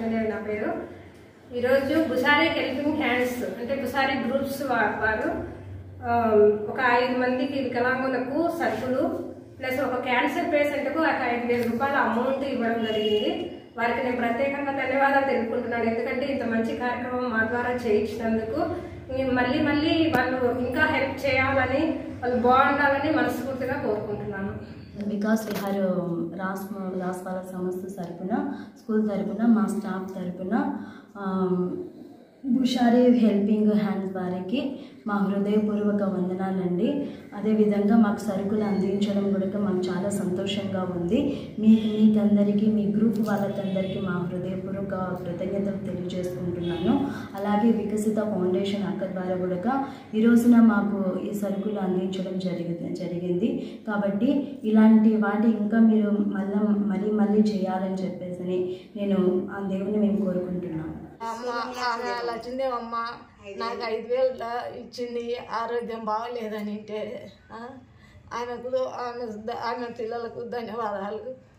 లక్ష్మీదేవి నా పేరు ఈరోజు బుసారీ హెల్పింగ్ హ్యాండ్స్ అంటే బుసారీ గ్రూప్స్ వా- వారు ఆ, ఒక ఐదు మందికి వికలాంగులకు సరుకులు ప్లస్ ఒక క్యాన్సర్ పేషెంట్కు ఒక ఐదు వేల రూపాయల అమౌంట్ ఇవ్వడం జరిగింది వారికి నేను ప్రత్యేకంగా ధన్యవాదాలు తెలుపుకుంటున్నాను ఎందుకంటే ఇంత మంచి కార్యక్రమం మా ద్వారా చేయించినందుకు నేను మళ్ళీ మళ్ళీ వాళ్ళు ఇంకా హెల్ప్ చేయాలని వాళ్ళు బాగుండాలని మనస్ఫూర్తిగా కోరుకుంటున్నాను వికాస్ విహార్ రాస్ రాస్పాల సంస్థ తరపున స్కూల్ తరపున మా స్టాఫ్ తరపున బుషారీ హెల్పింగ్ హ్యాండ్స్ వారికి మా హృదయపూర్వక వందనాలండి అదేవిధంగా మాకు సరుకులు అందించడం కూడా మాకు చాలా సంతోషంగా ఉంది మీకు మీకందరికీ మీ గ్రూప్ వాళ్ళకందరికీ మా హృదయపూర్వక కృతజ్ఞతలు తెలియజేసుకుంటున్నాను అలాగే వికసిత ఫౌండేషన్ అక్క ద్వారా కూడా ఈ రోజున మాకు ఈ సరుకులు అందించడం జరిగింది జరిగింది కాబట్టి ఇలాంటి వాటి ఇంకా మీరు మళ్ళీ మళ్ళీ మళ్ళీ చేయాలని చెప్పేసి నేను ఆ దేవుని మేము కోరుకుంటున్నాము అమ్మ ఆమె లక్ష్మీదేవి అమ్మ నాకు ఐదు వేలు దా- ఇచ్చింది ఆరోగ్యం బాగలేదని అంటే ఆ, ఆమెకు ఆమె ఆమె పిల్లలకు ధన్యవాదాలు